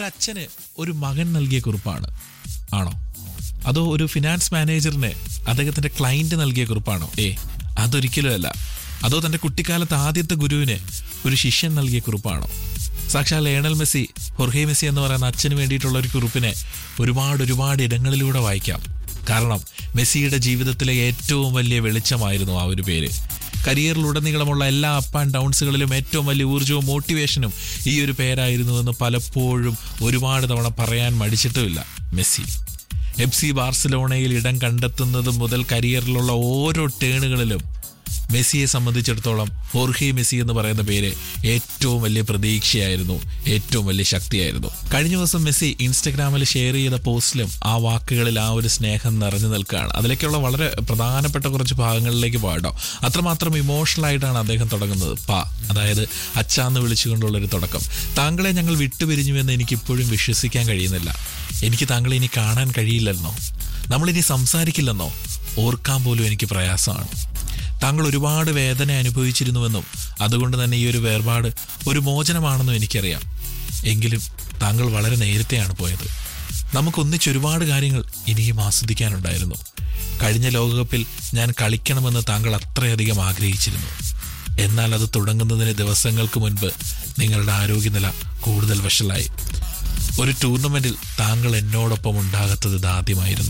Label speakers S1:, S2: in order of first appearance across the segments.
S1: അച്ഛന് ഒരു മകൻ നൽകിയ കുറിപ്പാണ് ആണോ അതോ ഒരു ഫിനാൻസ് മാനേജറിന് അദ്ദേഹത്തിന്റെ ക്ലയന്റ് നൽകിയ കുറിപ്പാണോ ഏ അതൊരിക്കലും അല്ല അതോ തന്റെ കുട്ടിക്കാലത്ത് ആദ്യത്തെ ഗുരുവിന് ഒരു ശിഷ്യൻ നൽകിയ കുറിപ്പാണോ സാക്ഷാൽ ലേണൽ മെസ്സി ഹൊർഹെ മെസ്സി എന്ന് പറയുന്ന അച്ഛന് വേണ്ടിയിട്ടുള്ള ഒരു കുറിപ്പിനെ ഒരുപാട് ഒരുപാട് ഇടങ്ങളിലൂടെ വായിക്കാം കാരണം മെസ്സിയുടെ ജീവിതത്തിലെ ഏറ്റവും വലിയ വെളിച്ചമായിരുന്നു ആ ഒരു പേര് കരിയറിലുടനീളമുള്ള എല്ലാ അപ്പ് ആൻഡ് ഡൗൺസുകളിലും ഏറ്റവും വലിയ ഊർജ്ജവും മോട്ടിവേഷനും ഈ ഒരു പേരായിരുന്നുവെന്ന് പലപ്പോഴും ഒരുപാട് തവണ പറയാൻ മടിച്ചിട്ടുമില്ല മെസ്സി എഫ് സി ബാർസലോണയിൽ ഇടം കണ്ടെത്തുന്നത് മുതൽ കരിയറിലുള്ള ഓരോ ടേണുകളിലും മെസ്സിയെ സംബന്ധിച്ചിടത്തോളം ഹോർഹെ മെസ്സി എന്ന് പറയുന്ന പേര് ഏറ്റവും വലിയ പ്രതീക്ഷയായിരുന്നു ഏറ്റവും വലിയ ശക്തിയായിരുന്നു കഴിഞ്ഞ ദിവസം മെസ്സി ഇൻസ്റ്റഗ്രാമിൽ ഷെയർ ചെയ്ത പോസ്റ്റിലും ആ വാക്കുകളിൽ ആ ഒരു സ്നേഹം നിറഞ്ഞു നിൽക്കുകയാണ് അതിലേക്കുള്ള വളരെ പ്രധാനപ്പെട്ട കുറച്ച് ഭാഗങ്ങളിലേക്ക് പാടോ അത്രമാത്രം ഇമോഷണൽ ആയിട്ടാണ് അദ്ദേഹം തുടങ്ങുന്നത് പാ അതായത് അച്ചാന്ന് വിളിച്ചുകൊണ്ടുള്ള ഒരു തുടക്കം താങ്കളെ ഞങ്ങൾ വിട്ടുപിരിഞ്ഞുവെന്ന് എനിക്ക് ഇപ്പോഴും വിശ്വസിക്കാൻ കഴിയുന്നില്ല എനിക്ക് താങ്കളെ ഇനി കാണാൻ കഴിയില്ലെന്നോ നമ്മളിനി സംസാരിക്കില്ലെന്നോ ഓർക്കാൻ പോലും എനിക്ക് പ്രയാസമാണ് താങ്കൾ ഒരുപാട് വേദന അനുഭവിച്ചിരുന്നുവെന്നും അതുകൊണ്ട് തന്നെ ഈ ഒരു വേർപാട് ഒരു മോചനമാണെന്നും എനിക്കറിയാം എങ്കിലും താങ്കൾ വളരെ നേരത്തെയാണ് പോയത് നമുക്കൊന്നിച്ച് ഒരുപാട് കാര്യങ്ങൾ ഇനിയും ആസ്വദിക്കാനുണ്ടായിരുന്നു കഴിഞ്ഞ ലോകകപ്പിൽ ഞാൻ കളിക്കണമെന്ന് താങ്കൾ അത്രയധികം ആഗ്രഹിച്ചിരുന്നു എന്നാൽ അത് തുടങ്ങുന്നതിന് ദിവസങ്ങൾക്ക് മുൻപ് നിങ്ങളുടെ ആരോഗ്യനില കൂടുതൽ വഷളായി ഒരു ടൂർണമെന്റിൽ താങ്കൾ എന്നോടൊപ്പം ഉണ്ടാകാത്തത് ഇതാദ്യമായിരുന്നു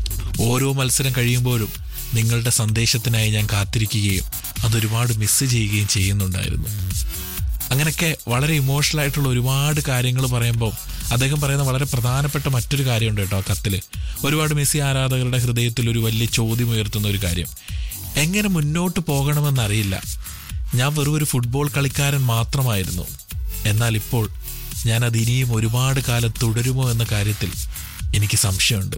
S1: ഓരോ മത്സരം കഴിയുമ്പോഴും നിങ്ങളുടെ സന്ദേശത്തിനായി ഞാൻ കാത്തിരിക്കുകയും അതൊരുപാട് മിസ് ചെയ്യുകയും ചെയ്യുന്നുണ്ടായിരുന്നു അങ്ങനെയൊക്കെ വളരെ ഇമോഷണൽ ആയിട്ടുള്ള ഒരുപാട് കാര്യങ്ങൾ പറയുമ്പോൾ അദ്ദേഹം പറയുന്ന വളരെ പ്രധാനപ്പെട്ട മറ്റൊരു കാര്യമുണ്ട് കേട്ടോ ആ കത്തിൽ ഒരുപാട് മെസ്സി ആരാധകരുടെ ഹൃദയത്തിൽ ഒരു വലിയ ചോദ്യം ഉയർത്തുന്ന ഒരു കാര്യം എങ്ങനെ മുന്നോട്ട് പോകണമെന്നറിയില്ല ഞാൻ വെറും ഒരു ഫുട്ബോൾ കളിക്കാരൻ മാത്രമായിരുന്നു എന്നാൽ ഇപ്പോൾ ഞാൻ അത് ഇനിയും ഒരുപാട് കാലം തുടരുമോ എന്ന കാര്യത്തിൽ എനിക്ക് സംശയമുണ്ട്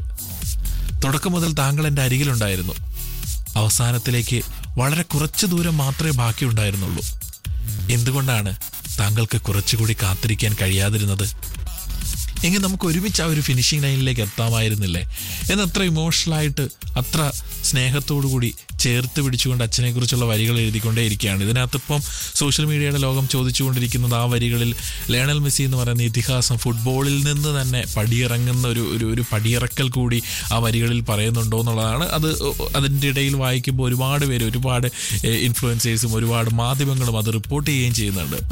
S1: തുടക്കം മുതൽ താങ്കൾ എൻ്റെ അരികിലുണ്ടായിരുന്നു അവസാനത്തിലേക്ക് വളരെ കുറച്ച് ദൂരം മാത്രമേ ബാക്കിയുണ്ടായിരുന്നുള്ളൂ എന്തുകൊണ്ടാണ് താങ്കൾക്ക് കുറച്ചുകൂടി കാത്തിരിക്കാൻ കഴിയാതിരുന്നത് എങ്കിൽ നമുക്ക് ഒരുമിച്ച് ആ ഒരു ഫിനിഷിംഗ് ലൈനിലേക്ക് എത്താമായിരുന്നില്ലേ എന്നത്ര ഇമോഷണലായിട്ട് അത്ര സ്നേഹത്തോടു കൂടി ചേർത്ത് പിടിച്ചുകൊണ്ട് അച്ഛനെ കുറിച്ചുള്ള വരികൾ എഴുതിക്കൊണ്ടേയിരിക്കുകയാണ് ഇതിനകത്തിപ്പം സോഷ്യൽ മീഡിയയുടെ ലോകം ചോദിച്ചുകൊണ്ടിരിക്കുന്നത് ആ വരികളിൽ ലേണൽ മെസ്സി എന്ന് പറയുന്ന ഇതിഹാസം ഫുട്ബോളിൽ നിന്ന് തന്നെ പടിയിറങ്ങുന്ന ഒരു ഒരു ഒരു പടിയിറക്കൽ കൂടി ആ വരികളിൽ പറയുന്നുണ്ടോ എന്നുള്ളതാണ് അത് അതിൻ്റെ ഇടയിൽ വായിക്കുമ്പോൾ ഒരുപാട് പേര് ഒരുപാട് ഇൻഫ്ലുവൻസേഴ്സും ഒരുപാട് മാധ്യമങ്ങളും അത് റിപ്പോർട്ട് ചെയ്യുകയും ചെയ്യുന്നുണ്ട്